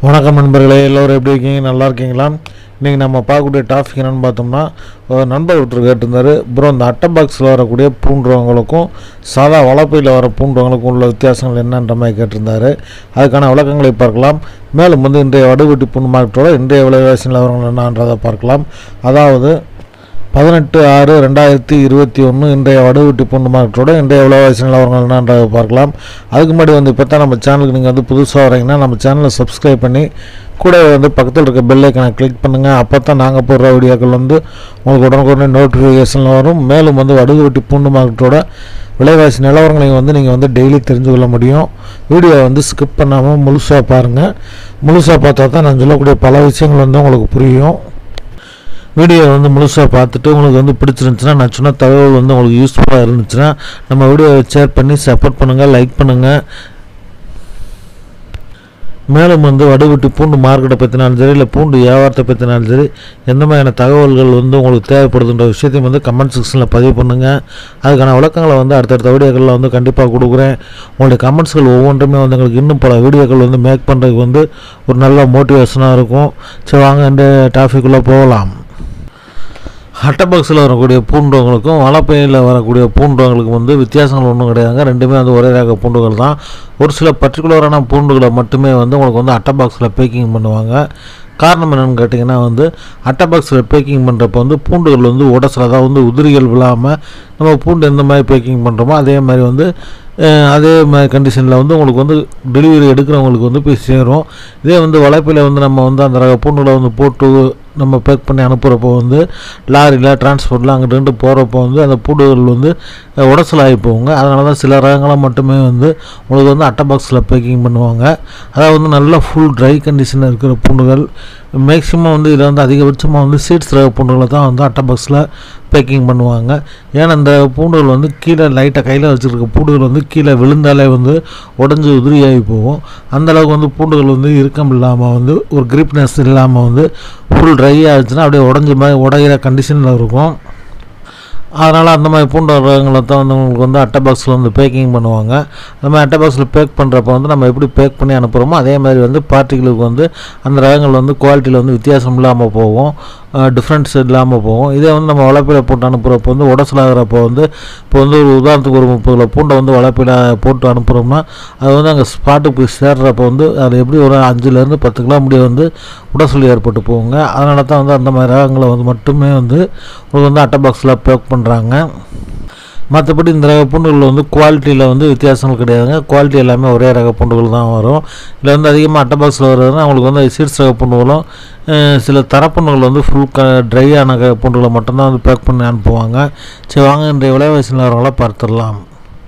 வணக்கம் நண்பர்களே எல்லோரும் எப்படி இருக்கீங்க நல்லா இருக்கீங்களா இன்றைக்கி நம்ம பார்க்கக்கூடிய டாபிக் என்னென்னு பார்த்தோம்னா ஒரு நண்பர் ஒருத்தர் கேட்டிருந்தாரு ப்ரோ இந்த அட்டை பாக்ஸில் வரக்கூடிய பூண்டுறவங்களுக்கும் சாதா வளப்பையில் வர பூண்டுறவங்களுக்கும் உள்ள வித்தியாசங்கள் என்னன்ற மாதிரி கேட்டிருந்தாரு அதுக்கான விளக்கங்களை பார்க்கலாம் மேலும் வந்து இன்றைய வடுவெட்டி பூண்டு மார்க்கெட்டோட இன்றைய விலைவாசி நிலவரங்கள் என்னன்றதை பார்க்கலாம் அதாவது பதினெட்டு ஆறு ரெண்டாயிரத்தி இருபத்தி ஒன்று இன்றைய வடுவெட்டி பூண்டு மார்க்கெட்டோட இன்றைய விலைவாசி நிலவரங்கள் என்னன்றதை பார்க்கலாம் அதுக்கு முன்னாடி வந்து இப்போ தான் நம்ம சேனலுக்கு நீங்கள் வந்து புதுசாக வரீங்கன்னா நம்ம சேனலை சப்ஸ்கிரைப் பண்ணி கூட வந்து பக்கத்தில் இருக்க பெல் ஐக்கனை கிளிக் பண்ணுங்கள் அப்போ தான் நாங்கள் போடுற வீடியோக்கள் வந்து உங்களுக்கு உடனுக்குடனே நோட்டிஃபிகேஷன் வரும் மேலும் வந்து வடுவெட்டி பூண்டு மார்க்கெட்டோட விலைவாசி நிலவரங்களையும் வந்து நீங்கள் வந்து டெய்லி தெரிஞ்சு கொள்ள முடியும் வீடியோ வந்து ஸ்கிப் பண்ணாமல் முழுசாக பாருங்கள் முழுசாக பார்த்தா தான் நான் சொல்லக்கூடிய பல விஷயங்கள் வந்து உங்களுக்கு புரியும் வீடியோ வந்து முழுசாக பார்த்துட்டு உங்களுக்கு வந்து பிடிச்சிருந்துச்சுன்னா நான் சொன்ன தகவல் வந்து உங்களுக்கு யூஸ்ஃபுல்லாக இருந்துச்சுன்னா நம்ம வீடியோவை ஷேர் பண்ணி சப்போர்ட் பண்ணுங்கள் லைக் பண்ணுங்கள் மேலும் வந்து வடுவெட்டி பூண்டு மார்க்கெட்டை பற்றினாலும் சரி இல்லை பூண்டு வியாபாரத்தை பற்றினாலும் சரி எந்த மாதிரியான தகவல்கள் வந்து உங்களுக்கு தேவைப்படுதுன்ற விஷயத்தையும் வந்து கமெண்ட் செக்ஷனில் பதிவு பண்ணுங்கள் அதுக்கான விளக்கங்களை வந்து அடுத்தடுத்த வீடியோக்களில் வந்து கண்டிப்பாக கொடுக்குறேன் உங்களுடைய கமெண்ட்ஸ்கள் ஒவ்வொன்றுமே வந்து எங்களுக்கு இன்னும் பல வீடியோக்கள் வந்து மேக் பண்ணுறதுக்கு வந்து ஒரு நல்ல மோட்டிவேஷனாக இருக்கும் சரி வாங்க இந்த டாபிக்குள்ளே போகலாம் அட்டை பாக்ஸில் வரக்கூடிய பூண்டுவங்களுக்கும் வளப்பையில் வரக்கூடிய பூண்டுவங்களுக்கும் வந்து வித்தியாசங்கள் ஒன்றும் கிடையாதுங்க ரெண்டுமே வந்து ஒரே ரக பூண்டுகள் தான் ஒரு சில பர்டிகுலரான பூண்டுகளை மட்டுமே வந்து உங்களுக்கு வந்து அட்டை பாக்ஸில் பேக்கிங் பண்ணுவாங்க காரணம் என்னென்னு கேட்டிங்கன்னா வந்து அட்டை பாக்ஸில் பேக்கிங் பண்ணுறப்ப வந்து பூண்டுகள் வந்து உடசல் அதாவது வந்து உதிரிகள் விழாமல் நம்ம பூண்டு எந்த மாதிரி பேக்கிங் பண்ணுறோமோ அதே மாதிரி வந்து அஹ், அதே மாதிரி கண்டிஷனில் வந்து உங்களுக்கு வந்து டெலிவரி எடுக்கிறவங்களுக்கு வந்து போய் சேரும் இதே வந்து வளைப்பில் வந்து நம்ம வந்து அந்த ரக பூண்டுகளை வந்து போட்டு நம்ம பேக் பண்ணி அனுப்புகிறப்போ வந்து லாரியில் டிரான்ஸ்போர்ட்டில் அங்கிட்டு இங்கிட்டு போகிறப்போ வந்து அந்த பூண்டுகள் வந்து அஹ், உடசலாகி போகுங்க அதனால தான் சில ரகங்களை மட்டுமே வந்து உங்களுக்கு வந்து அட்டை பாக்ஸில் பேக்கிங் பண்ணுவாங்க அதாவது வந்து நல்லா ஃபுல் ட்ரை கண்டிஷனில் இருக்கிற பூண்டுகள் மேக்ஸிமம் வந்து இதில் வந்து அதிகபட்சமாக வந்து சீட்ஸ் ரக பூண்டுகளை தான் வந்து அட்டை பாக்ஸில் பேக்கிங் பண்ணுவாங்க ஏன்னா இந்த பூண்டுகள் வந்து கீழே லைட்டாக கையில் வச்சுருக்க பூண்டுகள் வந்து கீழே விழுந்தாலே வந்து உடஞ்சி உதிரியாகி போகும் அந்த அளவுக்கு வந்து பூண்டுகள் வந்து இறுக்கம் இல்லாமல் வந்து ஒரு கிரிப்னஸ் இல்லாமல் வந்து ஃபுல் ட்ரை ஆச்சுன்னா அப்படியே உடஞ்ச மாதிரி உடையிற கண்டிஷனில் இருக்கும் அதனால் அந்த மாதிரி பூண்டு ரகங்களை தான் வந்து உங்களுக்கு வந்து அட்டை பாக்ஸில் வந்து பேக்கிங் பண்ணுவாங்க அந்த மாதிரி அட்டை பாக்ஸில் பேக் பண்ணுறப்ப வந்து நம்ம எப்படி பேக் பண்ணி அனுப்புகிறோமோ அதே மாதிரி வந்து பார்ட்டிகளுக்கு வந்து அந்த ரகங்கள் வந்து குவாலிட்டியில் வந்து வித்தியாசம் இல்லாமல் போகும் டிஃப்ரென்ஸ் இல்லாமல் போகும் இதே வந்து நம்ம வளப்பில் போட்டு அனுப்புகிறப்போ வந்து உடசலாகிறப்போ வந்து இப்போ வந்து ஒரு உதாரணத்துக்கு ஒரு முப்பது கிலோ பூண்டை வந்து வளப்பில் போட்டு அனுப்புகிறோம்னா அது வந்து அங்கே ஸ்பாட்டுக்கு போய் சேர்றப்போ வந்து அது எப்படி ஒரு அஞ்சுலேருந்து பத்து கிலோ முடிய வந்து உடசல் ஏற்பட்டு போகுங்க அதனால தான் வந்து அந்த மாதிரி ரகங்களை வந்து மட்டுமே வந்து உங்களுக்கு வந்து அட்டை பாக்ஸில் பேக் பண்ணுறாங்க மற்றபடி இந்த ரக பூண்டுகள் வந்து குவாலிட்டியில் வந்து வித்தியாசங்கள் கிடையாதுங்க குவாலிட்டி எல்லாமே ஒரே ரக பூண்டுகள் தான் வரும் இதில் வந்து அதிகமாக அட்டை பாக்ஸில் வர்றதுனா அவங்களுக்கு வந்து சீட்ஸ் ரக பூண்டுகளும் அஹ், சில தரப்புண்டுகள் வந்து ஃபுல் க ட்ரை ஆன க பூண்டுகளை மட்டும்தான் வந்து பேக் பண்ணி அனுப்புவாங்க சரி வாங்க இன்றைய விலைவாசி நிலவரங்களை பார்த்துடலாம்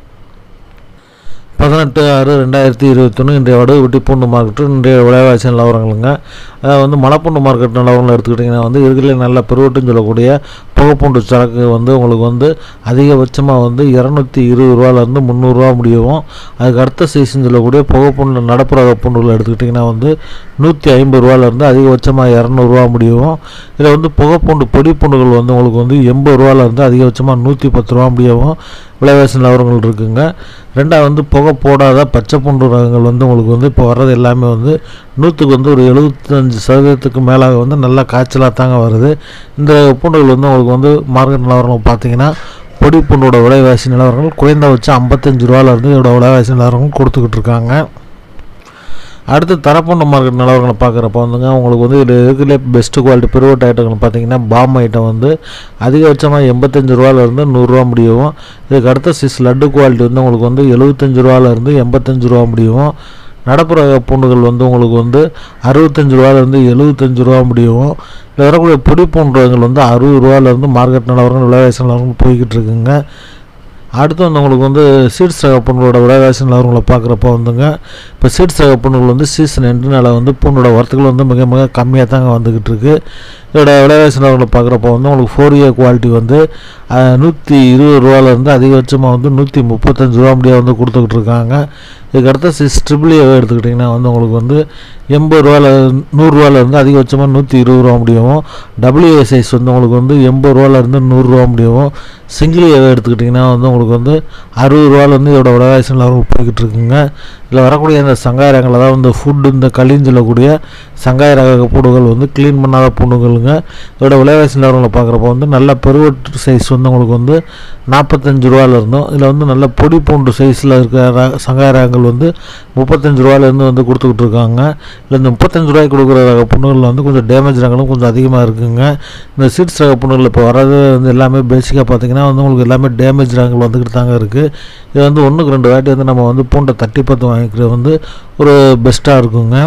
பதினெட்டு ஆறு ரெண்டாயிரத்தி இருபத்தொன்று இன்றைய வடுவெட்டி பூண்டு மார்க்கெட்டு இன்றைய விலைவாசி நிலவரங்களுங்க அதாவது வந்து மலைப்பூண்டு மார்க்கெட் நிலவரங்கள் எடுத்துக்கிட்டிங்கன்னா வந்து இருக்கிறதுல நல்ல பெருவட்டுன்னு சொல்லக்கூடிய புகைப்பூண்டு சரக்கு வந்து உங்களுக்கு வந்து அதிகபட்சமாக வந்து இரநூத்தி இருபது ரூபாலேருந்து முந்நூறுரூவா முடியவும் அதுக்கு அடுத்த சீசன் சொல்லக்கூடிய புகைப்பூண்டு நடப்பு ரக பூண்டுகள் எடுத்துக்கிட்டிங்கன்னா வந்து நூற்றி ஐம்பது ரூபாலேருந்து அதிகபட்சமாக இரநூறுவா முடியவும் இதில் வந்து புகைப்பூண்டு பொடி பூண்டுகள் வந்து உங்களுக்கு வந்து எண்பது ரூபாலேருந்து அதிகபட்சமாக நூற்றி பத்து ரூபா முடியவும் விலைவாசி நிலவரங்கள் இருக்குங்க ரெண்டாவது வந்து புகை போடாத பச்சை பூண்டு ரகங்கள் வந்து உங்களுக்கு வந்து இப்போ வர்றது எல்லாமே வந்து நூற்றுக்கு வந்து ஒரு எழுபத்தஞ்சு சதவீதத்துக்கு மேலாக வந்து நல்லா காய்ச்சலாக தாங்க வருது இந்த பூண்டுகள் வந்து உங்களுக்கு வந்து மார்க்கெட் நிலவரங்கள் பார்த்தீங்கன்னா பொடி பூண்டோட விலைவாசி நிலவரங்கள் குறைந்தபட்சம் ஐம்பத்தஞ்சு ரூபாலேருந்து இதோட விலைவாசி நிலவரங்கள் கொடுத்துக்கிட்டு இருக்காங்க அடுத்து தரப்பூண்டு மார்க்கெட் நிலவரங்களை பார்க்குறப்ப வந்துங்க உங்களுக்கு வந்து இது இருக்கிறதுலே பெஸ்ட்டு குவாலிட்டி பெருவட்ட ஐட்டங்கள் பார்த்தீங்கன்னா பாம் ஐட்டம் வந்து அதிகபட்சமாக எண்பத்தஞ்சு ரூபாலேருந்து நூறுரூவா முடியும் இதுக்கு அடுத்த சிஸ் லட்டு குவாலிட்டி வந்து உங்களுக்கு வந்து எழுபத்தஞ்சு ரூபாலேருந்து எண்பத்தஞ்சு ரூபா முடியும் நடப்புற பூண்டுகள் வந்து உங்களுக்கு வந்து அறுபத்தஞ்சு ரூபாலேருந்து எழுபத்தஞ்சு ரூபா முடியும் இதில் வரக்கூடிய பொடி பூண்டுகள் வந்து அறுபது ரூபாலேருந்து மார்க்கெட் நிலவரங்கள் விலைவாசி நிலவரங்கள் போய்கிட்டு இருக்குங்க அடுத்து வந்து உங்களுக்கு வந்து சீட்ஸ் ரக பூண்டுகளோட விலைவாசி நிலவரங்களை பார்க்குறப்ப வந்துங்க இப்போ சீட்ஸ் ரக பூண்டுகள் வந்து சீசன் எண்டுனால வந்து பூண்டோட வரத்துகள் வந்து மிக மிக கம்மியாக தாங்க வந்துக்கிட்டு இருக்கு இதோட விலைவாசி நிலவரங்களை பார்க்குறப்ப வந்து உங்களுக்கு ஃபோர் இயர் குவாலிட்டி வந்து நூற்றி இருபது ரூபாலேருந்து அதிகபட்சமாக வந்து நூற்றி முப்பத்தஞ்சு ரூபா முடியாக வந்து கொடுத்துக்கிட்டு இருக்காங்க இதுக்கு அடுத்த சிக்ஸ் ட்ரிபிள் ஏவை எடுத்துக்கிட்டிங்கன்னா வந்து உங்களுக்கு வந்து எண்பது ரூபால நூறுரூவாலேருந்து அதிகபட்சமாக நூற்றி இருபது ரூபா முடியும் டபிள்யூஏ சைஸ் வந்து உங்களுக்கு வந்து எண்பது ரூபாலேருந்து நூறுரூவா முடியும் சிங்கிள் ஏவை எடுத்துக்கிட்டிங்கன்னா வந்து உங்களுக்கு உங்களுக்கு வந்து அறுபது ரூபாலேருந்து இதோட விலைவாசி நிலவரங்கள் போய்கிட்டு இருக்குங்க இதில் வரக்கூடிய இந்த சங்காய ரகங்கள் அதாவது இந்த ஃபுட்டு இந்த களின்னு சொல்லக்கூடிய சங்காய ரக பூண்டுகள் வந்து க்ளீன் பண்ணாத பூண்டுகளுங்க இதோட விலைவாசி நிலவரங்களை பார்க்குறப்ப வந்து நல்ல பெருவட்டு சைஸ் வந்து உங்களுக்கு வந்து நாற்பத்தஞ்சு ரூபால இருந்தும் இதில் வந்து நல்ல பொடி பூண்டு சைஸில் இருக்கிற ர- சங்காய ரகங்கள் வந்து முப்பத்தஞ்சு ரூபாலேருந்து வந்து கொடுத்துக்கிட்டு இருக்காங்க இல்லை இந்த முப்பத்தஞ்சு ரூபாய்க்கு கொடுக்குற ரக புண்ணுகளில் வந்து கொஞ்சம் டேமேஜ் ரகங்களும் கொஞ்சம் அதிகமாக இருக்குங்க இந்த சீட்ஸ் ரக புண்ணுகள் இப்போ வர்றது வந்து எல்லாமே பேசிக்காக பார்த்தீங்கன்னா வந்து உங்களுக்கு எல்லாமே டேமேஜ் ரகங்கள் வந்துக்கிட்டு தாங்க இருக்குது இது வந்து ஒன்றுக்கு ரெண்டு வாட்டி வந்து நம்ம வந்து பூண்டை தட்டி பார்த்து வாங்கிக்கிறது வந்து ஒரு பெஸ்ட்டாக இருக்குங்க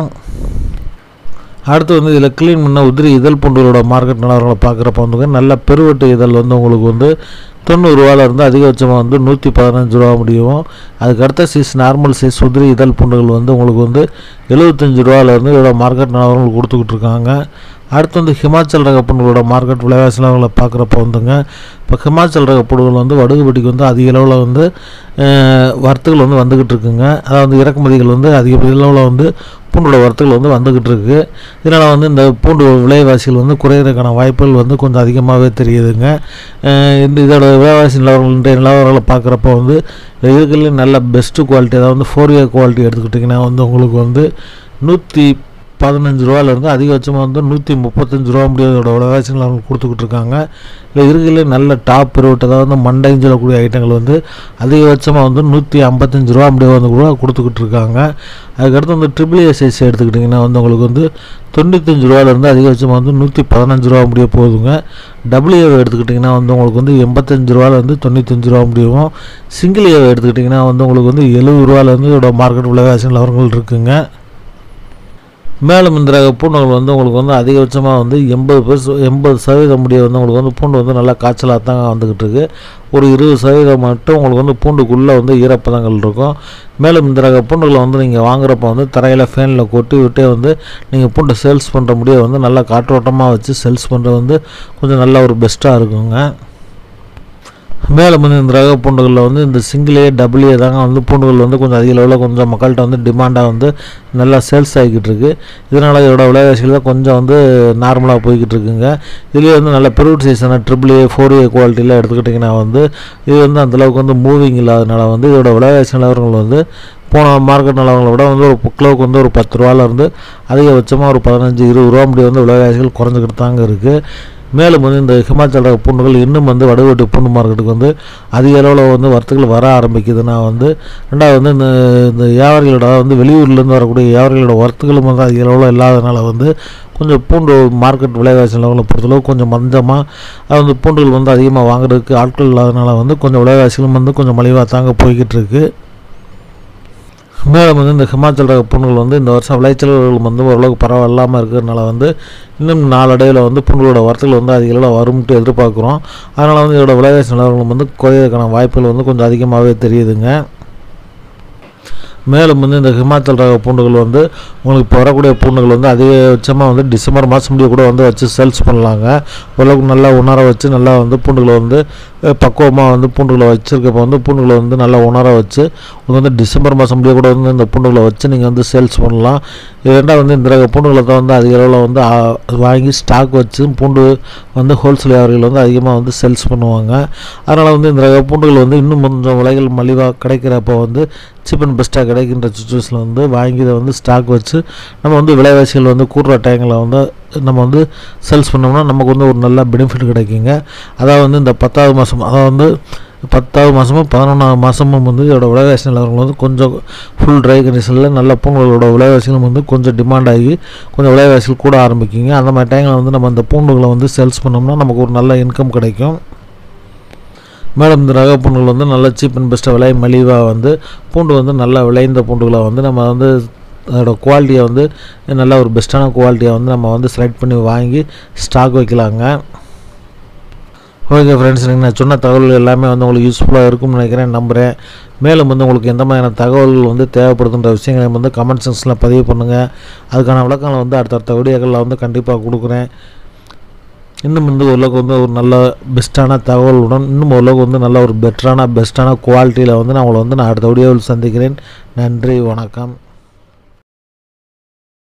அடுத்து வந்து இதில் க்ளீன் பண்ண உதிரி இதழ் பூண்டுகளோட மார்க்கெட் நிலவரங்களை பார்க்குறப்ப வந்துங்க நல்ல பெருவெட்டு இதழ் வந்து உங்களுக்கு வந்து தொண்ணூறுரூவால இருந்து அதிகபட்சமாக வந்து நூற்றி பதினஞ்சு ரூபா முடியும் அதுக்கு அடுத்த சைஸ் நார்மல் சைஸ் உதிரி இதழ் பூண்டுகள் வந்து உங்களுக்கு வந்து எழுபத்தஞ்சு ரூபாலேருந்து இதோட மார்க்கெட் நிலவரங்கள் கொடுத்துக்கிட்டு இருக்காங்க அடுத்து வந்து ஹிமாச்சல் ரக பூண்டுகளோட மார்க்கெட் விலைவாசி நிலவரங்களை பார்க்குறப்ப வந்துங்க இப்போ ஹிமாச்சல் ரக பூண்டுகள் வந்து வடுகுபடிக்கு வந்து அதிக அளவில் வந்து அஹ், வரத்துகள் வந்து வந்துக்கிட்டு இருக்குங்க அதாவது இறக்குமதிகள் வந்து அதிக அளவில் வந்து பூண்டோட வரத்துகள் வந்து வந்துக்கிட்டு இருக்கு இதனால் வந்து இந்த பூண்டு விலைவாசிகள் வந்து குறையிறதுக்கான வாய்ப்புகள் வந்து கொஞ்சம் அதிகமாகவே தெரியுதுங்க அஹ் இந்த இதோட விலைவாசி நிலவரங்கள் இன்றைய நிலவரங்களை பார்க்குறப்ப வந்து இருக்கிறதுல நல்ல பெஸ்ட்டு குவாலிட்டி அதாவது வந்து ஃபோர் இயர் குவாலிட்டி எடுத்துக்கிட்டிங்கன்னா வந்து உங்களுக்கு வந்து நூற்றி பதினஞ்சு ரூபாலேருந்து அதிகபட்சமாக வந்து நூற்றி முப்பத்தஞ்சு ரூபா முடியாதோட விலைவாசி நிலவரங்கள் கொடுத்துக்கிட்டு இருக்காங்க இல்லை இருக்கிறதுல நல்ல டாப் பெருவட்டு அதாவது வந்து மண்டைன்னு சொல்லக்கூடிய ஐட்டங்கள் வந்து அதிகபட்சமாக வந்து நூற்றி ஐம்பத்தஞ்சு ரூபா முடிய வந்து கூட கொடுத்துக்கிட்டு இருக்காங்க அதுக்கடுத்து வந்து ட்ரிபிள் ஏ சைஸ் எடுத்துக்கிட்டிங்கன்னா வந்து உங்களுக்கு வந்து தொண்ணூத்தஞ்சு ரூபாலேருந்து அதிகபட்சமாக வந்து நூற்றி பதினஞ்சு ரூபா முடிய போகுதுங்க டபுள் ஏவை எடுத்துக்கிட்டிங்கன்னா வந்து உங்களுக்கு வந்து எண்பத்தஞ்சு ரூபாலேருந்து தொண்ணூத்தஞ்சு ரூபா முடியும் சிங்கிள் ஏவை எடுத்துக்கிட்டிங்கன்னா வந்து உங்களுக்கு வந்து எழுபது ரூபாலேருந்து இதோட மார்க்கெட் விலைவாசி நிலவரங்கள் இருக்குங்க மேலும் இந்த ரக பூண்டுகள் வந்து உங்களுக்கு வந்து அதிகபட்சமாக வந்து எண்பது பெர்ச எண்பது சதவீதம் முடிய வந்து உங்களுக்கு வந்து பூண்டு வந்து நல்லா காய்ச்சலாக தான் வந்துக்கிட்டு இருக்கு ஒரு இருபது சதவீதம் மட்டும் உங்களுக்கு வந்து பூண்டுக்குள்ளே வந்து ஈரப்பதங்கள் இருக்கும் மேலும் இந்த ரக பூண்டுகளை வந்து நீங்கள் வாங்குறப்ப வந்து தரையில் ஃபேனில் கொட்டி விட்டே வந்து நீங்கள் பூண்டை சேல்ஸ் பண்ணுற முடிய வந்து நல்லா காற்றோட்டமாக வச்சு சேல்ஸ் பண்ணுறது வந்து கொஞ்சம் நல்ல ஒரு பெஸ்ட்டாக இருக்குங்க மேலும் வந்து இந்த ரக பூண்டுகளில் வந்து இந்த சிங்கிளே டபுள்ஏ தாங்க வந்து பூண்டுகள் வந்து கொஞ்சம் அதிக அளவில் கொஞ்சம் மக்கள்கிட்ட வந்து டிமாண்டாக வந்து நல்லா சேல்ஸ் ஆகிக்கிட்டு இருக்கு இதனால் இதோட விலைவாசிகள் தான் கொஞ்சம் வந்து நார்மலாக போய்கிட்டு இருக்குங்க இதுலேயே வந்து நல்ல பெருட் சைஸான ட்ரிபிள் ஏ ஃபோர் ஏ குவாலிட்டியில் எடுத்துக்கிட்டிங்கன்னா வந்து இது வந்து அந்தளவுக்கு வந்து மூவிங் இல்லாதனால வந்து இதோட விலைவாசி நிலவரங்கள் வந்து போன மார்க்கெட் நிலவரங்களை விட வந்து ஒரு கிலோவுக்கு வந்து ஒரு பத்து ரூபாலேருந்து அதிகபட்சமாக ஒரு பதினஞ்சு இருபது ரூபா முடிய வந்து விலைவாசிகள் குறைஞ்சிக்கிட்டு தாங்க இருக்குது மேலும் வந்து இந்த ஹிமாச்சல் ரக பூண்டுகள் இன்னும் வந்து வடுவெட்டு பூண்டு மார்க்கெட்டுக்கு வந்து அதிக அளவில் வந்து வர்த்தகங்கள் வர ஆரம்பிக்குதுன்னா வந்து ரெண்டாவது வந்து இந்த இந்த வியாபாரிகளோட வந்து வெளியூர்லேருந்து வரக்கூடிய வியாபாரிகளோட வர்த்தகங்களும் வந்து அதிக அளவில் இல்லாதனால வந்து கொஞ்சம் பூண்டு மார்க்கெட் விலைவாசி லெவலில் பொறுத்தளவு கொஞ்சம் மந்தமாக அது வந்து பூண்டுகள் வந்து அதிகமாக வாங்குறதுக்கு ஆட்கள் இல்லாதனால வந்து கொஞ்சம் விலைவாசிகளும் வந்து கொஞ்சம் மலிவாக தாங்க போய்கிட்டு இருக்கு மேலும் வந்து இந்த ஹிமாச்சல் ரக பூண்டுகள் வந்து இந்த வருஷம் விளைச்சல்கள் வந்து ஓரளவுக்கு பரவாயில்லாமல் இருக்கிறதுனால வந்து இன்னும் நாளடைவில் வந்து பூண்டுகளோட வரத்துகள் வந்து அதிக அளவில் வரும்ட்டு எதிர்பார்க்குறோம் அதனால் வந்து இதோட விலைவாசி நிலவரங்கள் வந்து குறையிறதுக்கான வாய்ப்புகள் வந்து கொஞ்சம் அதிகமாகவே தெரியுதுங்க மேலும் வந்து இந்த ஹிமாச்சல் ரக பூண்டுகள் வந்து உங்களுக்கு இப்போ வரக்கூடிய பூண்டுகள் வந்து அதிகபட்சமாக வந்து டிசம்பர் மாதம் முடிய கூட வந்து வச்சு சேல்ஸ் பண்ணலாங்க ஓரளவுக்கு நல்லா உணர வச்சு நல்லா வந்து பூண்டுகளை வந்து பக்குவமாக வந்து பூண்டுகளை வச்சுருக்கப்போ வந்து பூண்டுகளை வந்து நல்லா உணர வச்சு உங்களுக்கு வந்து டிசம்பர் மாதம் முடிய கூட வந்து இந்த பூண்டுகளை வச்சு நீங்கள் வந்து சேல்ஸ் பண்ணலாம் இது ரெண்டாவது வந்து இந்த ரக பூண்டுகளை தான் வந்து அதிக அளவில் வந்து ஆ, வாங்கி ஸ்டாக் வச்சு பூண்டு வந்து ஹோல்சேல் வியாபாரிகள் வந்து அதிகமாக வந்து சேல்ஸ் பண்ணுவாங்க அதனால் வந்து இந்த ரக பூண்டுகள் வந்து இன்னும் கொஞ்சம் விலைகள் மலிவாக கிடைக்கிறப்ப வந்து சீப் அண்ட் பெஸ்ட்டாக கிடைக்கின்ற சுச்சுவேஷனில் வந்து வாங்கி இதை வந்து ஸ்டாக் வச்சு நம்ம வந்து விலைவாசிகள் வந்து கூடுற டைமில் வந்து நம்ம வந்து சேல்ஸ் பண்ணோம்னா நமக்கு வந்து ஒரு நல்ல பெனிஃபிட் கிடைக்குங்க அதாவது வந்து இந்த பத்தாவது மாதம் அதாவது வந்து பத்தாவது மாதமும் பதினொன்றாவது மாதமும் வந்து இதோட விலைவாசி நிலவரங்கள் வந்து கொஞ்சம் ஃபுல் ட்ரை கண்டிஷனில் நல்ல பூண்டுகளோட விலைவாசிகளும் வந்து கொஞ்சம் டிமாண்ட் ஆகி கொஞ்சம் விலைவாசிகள் கூட ஆரம்பிக்குங்க அந்த மாதிரி டைமில் வந்து நம்ம அந்த பூண்டுகளை வந்து சேல்ஸ் பண்ணோம்னா நமக்கு ஒரு நல்ல இன்கம் கிடைக்கும் மேடம் இந்த ரக பூண்டுகள் வந்து நல்ல சீப் அண்ட் பெஸ்ட்டாக விலை மலிவாக வந்து பூண்டு வந்து நல்லா விளைந்த பூண்டுகளை வந்து நம்ம வந்து அதோட குவாலிட்டியை வந்து நல்ல ஒரு பெஸ்ட்டான குவாலிட்டியை வந்து நம்ம வந்து செலக்ட் பண்ணி வாங்கி ஸ்டாக் வைக்கலாங்க ஓகே ஃப்ரெண்ட்ஸ் நீங்கள் நான் சொன்ன தகவல்கள் எல்லாமே வந்து உங்களுக்கு யூஸ்ஃபுல்லாக இருக்கும்னு நினைக்கிறேன் நம்புகிறேன் மேலும் வந்து உங்களுக்கு எந்த மாதிரியான தகவல்கள் வந்து தேவைப்படுதுன்ற விஷயங்களை வந்து கமெண்ட் செக்ஷனில் பதிவு பண்ணுங்கள் அதுக்கான விளக்கங்களை வந்து அடுத்தடுத்த வீடியோக்களில் வந்து கண்டிப்பாக கொடுக்குறேன் இன்னும் வந்து ஓரளவுக்கு வந்து ஒரு நல்ல பெஸ்ட்டான தகவலுடன் இன்னும் ஓரளவுக்கு வந்து நல்ல ஒரு பெட்டரான பெஸ்ட்டான குவாலிட்டியில் வந்து நான் உங்களை வந்து நான் அடுத்த வீடியோவில் சந்திக்கிறேன் நன்றி வணக்கம்